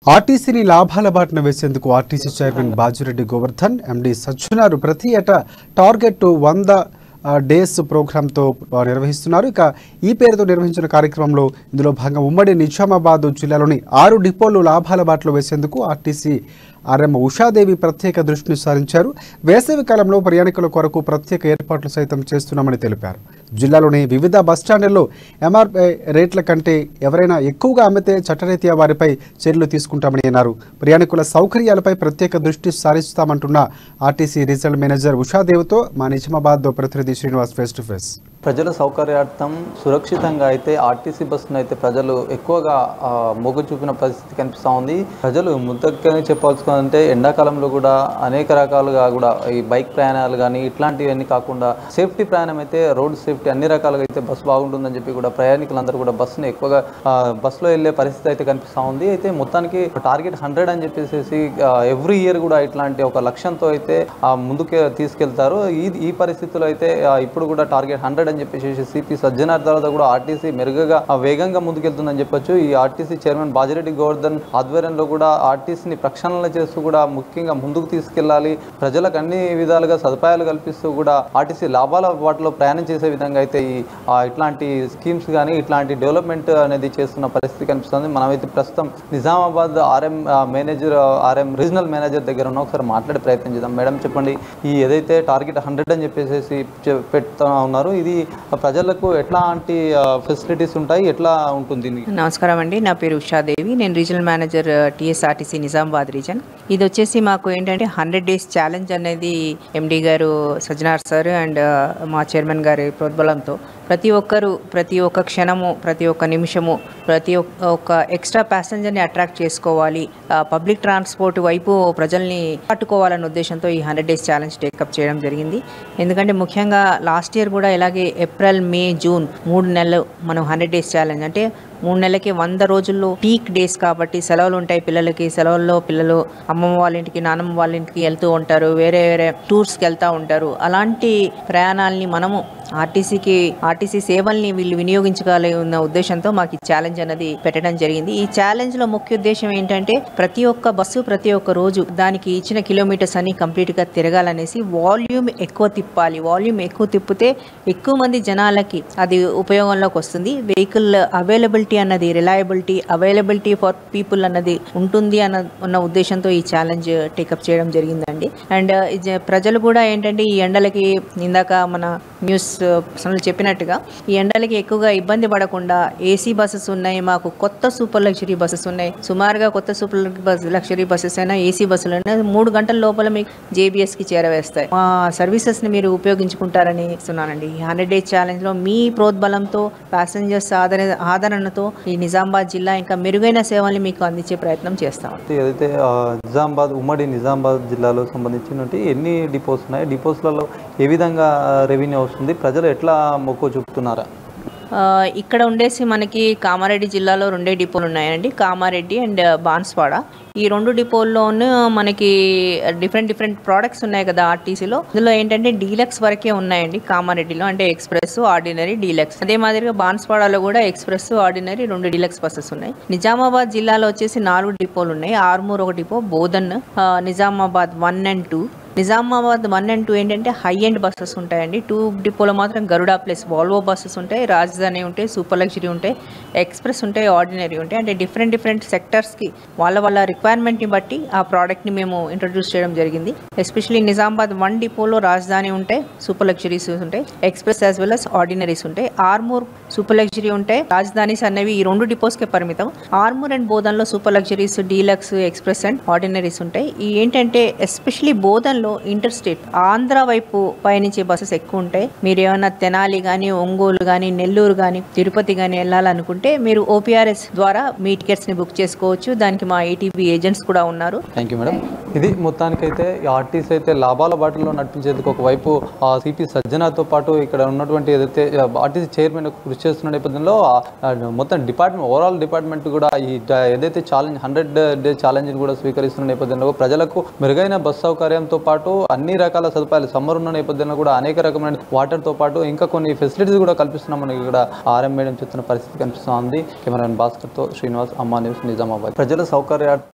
ఆర్టీసీని లాభాల బాటన వేసేందుకు RTC chairman Bajireddy Govardhan MD Sajjanar ప్రతి ఏటా టార్గెట్ వంద ఆ, డేస్ ప్రోగ్రాంతో ఆ, నిర్వహిస్తున్నారు ఇక ఈ పేరుతో నిర్వహించిన కార్యక్రమంలో ఇందులో భాగంగా ఉమ్మడి నిజామాబాద్ జిల్లాలోని ఆరు డిపోలు లాభాల బాటలో వేసేందుకు ఆర్టీసీ ఆర్ఎం ఉషాదేవి ప్రత్యేక దృష్టిని సారించారు వేసవి కాలంలో ప్రయాణికుల కొరకు ప్రత్యేక ఏర్పాట్లు సైతం చేస్తున్నామని తెలిపారు జిల్లాలోని వివిధ బస్టాండ్లలో ఎంఆర్పై రేట్ల కంటే ఎవరైనా ఎక్కువగా అమ్మితే చట్టరీత్యా వారిపై చర్యలు తీసుకుంటామని అన్నారు ప్రయాణికుల సౌకర్యాలపై ప్రత్యేక దృష్టి సారిస్తామంటున్న ఆర్టీసీ రీజనల్ మేనేజర్ ఉషాదేవ్తో మా నిజామాబాద్ ప్రతినిధి శ్రీనివాస్ ఫేస్ టు ఫేస్ ప్రజల సౌకర్యార్థం సురక్షితంగా అయితే ఆర్టీసీ బస్సును అయితే ప్రజలు ఎక్కువగా ఆ, మొగ్గు చూపిన పరిస్థితి కనిపిస్తూ ఉంది ప్రజలు ముద్దగా చెప్పాల్సుకుంటే ఎండాకాలంలో కూడా అనేక రకాలుగా కూడా ఈ బైక్ ప్రయాణాలు కానీ ఇట్లాంటివన్నీ కాకుండా సేఫ్టీ ప్రయాణం అయితే రోడ్ సేఫ్టీ అన్ని రకాలుగా అయితే బస్సు బాగుంటుందని చెప్పి కూడా ప్రయాణికులందరూ కూడా బస్సును ఎక్కువగా ఆ, బస్సులో వెళ్ళే పరిస్థితి అయితే కనిపిస్తూ ఉంది అయితే మొత్తానికి టార్గెట్ హండ్రెడ్ అని చెప్పేసి ఎవ్రీ ఇయర్ కూడా ఇట్లాంటి ఒక లక్ష్యంతో అయితే ఆ, ముందుకే తీసుకెళ్తారు ఈ ఈ పరిస్థితుల్లో అయితే ఆ, ఇప్పుడు కూడా టార్గెట్ హండ్రెడ్ అని చెప్పేసి సిపి సజ్జనార్ తర్వాత కూడా ఆర్టీసీ మెరుగ్గా ఆ, వేగంగా ముందుకెళ్తుందని చెప్పొచ్చు ఈ ఆర్టీసీ చైర్మన్ బాజిరెడ్డి గోవర్ధన్ ఆధ్వర్యంలో కూడా ఆర్టీసీని ప్రక్షాళన చేస్తూ కూడా ముఖ్యంగా ముందుకు తీసుకెళ్లాలి ప్రజలకు అన్ని విధాలుగా సదుపాయాలు కల్పిస్తూ కూడా ఆర్టీసీ లాభాల వాటిలో ప్రయాణం చేసే విధంగా అయితే ఈ ఆ, ఇట్లాంటి స్కీమ్స్ కానీ ఇట్లాంటి డెవలప్మెంట్ అనేది చేస్తున్న పరిస్థితి కనిపిస్తుంది మనమైతే ప్రస్తుతం Nizamabad RM manager RM regional manager దగ్గర ఉన్న ఒకసారి మాట్లాడే ప్రయత్నం చేద్దాం మేడం చెప్పండి ఈ ఏదైతే టార్గెట్ హండ్రెడ్ అని చెప్పేసి చె- పెడతా ఉన్నారు ఇది ప్రజలకు ఎట్లాంటి ఫెసిలిటీస్ ఉంటాయి ఎట్లా ఉంటుంది దీనికి నమస్కారం అండి నా పేరు ఉషాదేవి నేను regional manager TSRTC Nizamabad region ఇది వచ్చేసి మాకు ఏంటంటే హండ్రెడ్ డేస్ ఛాలెంజ్ అనేది ఎండి గారు సజ్జనార్ సార్ అండ్ మా చైర్మన్ గారి ప్రోద్బలంతో ప్రతి ఒక్కరు ప్రతి ఒక్క క్షణము ప్రతి ఒక్క నిమిషము ప్రతి ఒక్క ఒక్క ఎక్స్ట్రా ప్యాసింజర్ని అట్రాక్ట్ చేసుకోవాలి పబ్లిక్ ట్రాన్స్పోర్ట్ వైపు ప్రజల్ని పట్టుకోవాలన్న ఉద్దేశంతో ఈ హండ్రెడ్ డేస్ ఛాలెంజ్ టేకప్ చేయడం జరిగింది ఎందుకంటే ముఖ్యంగా లాస్ట్ ఇయర్ కూడా ఇలాగే ఏప్రిల్ మే జూన్ మూడు నెలలు మనం హండ్రెడ్ డేస్ ఛాలెంజ్ అంటే మూడు నెలలకి వంద రోజుల్లో పీక్ డేస్ కాబట్టి సెలవులు ఉంటాయి పిల్లలకి సెలవుల్లో పిల్లలు అమ్మమ్మ వాళ్ళ ఇంటికి నాన్నమ్మ వాళ్ళ ఇంటికి వెళ్తూ ఉంటారు వేరే వేరే టూర్స్కి వెళ్తూ ఉంటారు అలాంటి ప్రయాణాలని మనము ఆర్టీసీకి ఆర్టీసీ సేవల్ని వీళ్ళు వినియోగించగలి ఉన్న ఉద్దేశంతో మాకు ఈ ఛాలెంజ్ అనేది పెట్టడం జరిగింది ఈ ఛాలెంజ్ లో ముఖ్య ఉద్దేశం ఏంటంటే ప్రతి ఒక్క బస్సు ప్రతి ఒక్క రోజు దానికి ఇచ్చిన కిలోమీటర్స్ అన్ని కంప్లీట్ గా తిరగాలనేసి వాల్యూమ్ ఎక్కువ తిప్పాలి వాల్యూమ్ ఎక్కువ తిప్పితే ఎక్కువ మంది జనాలకి అది ఉపయోగంలోకి వస్తుంది వెహికల్ అవైలబిలిటీ అన్నది రిలయబిలిటీ అవైలబిలిటీ ఫర్ పీపుల్ అన్నది ఉంటుంది అన్న ఉన్న ఉద్దేశంతో ఈ ఛాలెంజ్ టేకప్ చేయడం జరిగిందండి అండ్ ప్రజలు కూడా ఏంటంటే ఈ ఎండలకి ఇందాక మన న్యూస్ పర్సనల్ చెప్పినట్టుగా ఈ ఎండలకి ఎక్కువగా ఇబ్బంది పడకుండా ఏసీ బస్సెస్ ఉన్నాయి మాకు కొత్త సూపర్ లగ్జరీ బస్సెస్ ఉన్నాయి సుమారుగా కొత్త సూపర్ లగ్జరీ బస్సెస్ అయినా ఏసీ బస్సులు అయినా మూడు గంటల లోపల మీకు JBS కి చేరవేస్తాయి మా సర్వీసెస్ ని మీరు ఉపయోగించుకుంటారని ఇస్తున్నానండి ఈ హండ్రెడ్ డేస్ ఛాలెంజ్ లో మీ ప్రోద్బలంతో ప్యాసింజర్స్ ఆదరణ ఆదరణతో ఈ నిజామాబాద్ జిల్లా ఇంకా మెరుగైన సేవల్ని మీకు అందించే ప్రయత్నం చేస్తాం ఏదైతే ఆ, నిజామాబాద్ ఉమ్మడి నిజామాబాద్ జిల్లాలో సంబంధించినటువంటి ఎన్ని డిపోస్ ఉన్నాయి డిపోస్లలో ఏ విధంగా రెవెన్యూ వస్తుంది ప్రజలు ఎట్లా మొక్కు చూపుతున్నారా ఆ, ఇక్కడ ఉండేసి మనకి కామారెడ్డి జిల్లాలో రెండే డిపోలు ఉన్నాయండి కామారెడ్డి అండ్ బాన్స్వాడ ఈ రెండు డిపోల్లోనూ మనకి డిఫరెంట్ డిఫరెంట్ ప్రోడక్ట్స్ ఉన్నాయి కదా ఆర్టీసీలో ఇందులో ఏంటంటే డీలక్స్ వరకే ఉన్నాయండి కామారెడ్డిలో అంటే ఎక్స్ప్రెస్ ఆర్డినరీ డీలక్స్ అదే మాదిరిగా బాన్స్వాడలో కూడా ఎక్స్ప్రెస్ ఆర్డినరీ రెండు డీలక్స్ బస్సెస్ ఉన్నాయి నిజామాబాద్ జిల్లాలో వచ్చేసి నాలుగు డిపోలు ఉన్నాయి ఆర్మూర్ ఒక డిపో బోధన్ ఆ, Nizamabad one and two Nizamabad one and two ఏంటంటే హై ఎండ్ బస్సెస్ ఉంటాయండి టూ డిపోలో మాత్రం గరుడా ప్లస్ వాల్వో బస్సెస్ ఉంటాయి రాజధాని ఉంటాయి సూపర్ లగ్జరీ ఉంటాయి ఎక్స్ప్రెస్ ఉంటాయి ఆర్డినరీ ఉంటాయి అంటే డిఫరెంట్ డిఫరెంట్ సెక్టర్స్కి వాళ్ళ వాళ్ళ రిక్వైర్మెంట్ని బట్టి ఆ ప్రోడక్ట్ని మేము ఇంట్రడ్యూస్ చేయడం జరిగింది ఎస్పెషల్లీ నిజామాబాద్ వన్ డిపోలో రాజధాని ఉంటాయి సూపర్ లగ్జరీస్ ఉంటాయి express as well as ordinaries ఉంటాయి ఆర్మూర్ సూపర్ లగ్జరీ ఉంటాయి రాజధానీస్ అనేవి ఈ రెండు డిపోస్కే పరిమితం ఆర్మూర్ అండ్ బోధన్లో super luxuries deluxe express and ordinaries ఉంటాయి ఈ ఏంటంటే ఎస్పెషలీ బోధన్లో ఇంటర్ స్టేట్ ఆంధ్ర వైపు పయనించే బస్సెస్ ఎక్కువ ఉంటాయి మీరు ఏమైనా తెనాలి కానీ ఒంగోలు కానీ నెల్లూరు కానీ తిరుపతి కానీ వెళ్ళాలనుకుంటే మీరు ఓపీఆర్ఎస్ ద్వారా మీ టికెట్స్ ని బుక్ చేసుకోవచ్చు దానికి మా ఏటీబీ ఏజెంట్స్ కూడా ఉన్నారు థ్యాంక్ యూ మేడం ఇది మొత్తానికైతే ఈ ఆర్టీసీ అయితే లాభాల బాటలో నడిపించేందుకు ఒకవైపు ఆ సిపి సజ్జనాతో పాటు ఇక్కడ ఉన్నటువంటి ఏదైతే ఆర్టీసీ చైర్మన్ కృషి చేస్తున్న నేపథ్యంలో ఆ, ఆ, మొత్తం డిపార్ట్మెంట్ ఓవరాల్ డిపార్ట్మెంట్ కూడా ఈ డ- ఏదైతే ఛాలెంజ్ హండ్రెడ్ డే ఛాలెంజ్ కూడా స్వీకరిస్తున్న నేపథ్యంలో ప్రజలకు మెరుగైన బస్ సౌకర్యంతో పాటు అన్ని రకాల సదుపాయాలు సమ్మర్ ఉన్న నేపథ్యంలో కూడా అనేక రకమైన వాటర్తో పాటు ఇంకా కొన్ని ఫెసిలిటీస్ కూడా కల్పిస్తున్నామని ఇక్కడ ఆర్ఎం మేడం చెప్తున్న పరిస్థితి కనిపిస్తుంది కెమెరామెన్ భాస్కర్తో శ్రీనివాస్ అమ్మా న్యూస్ నిజామాబాద్ ప్రజల సౌకర్య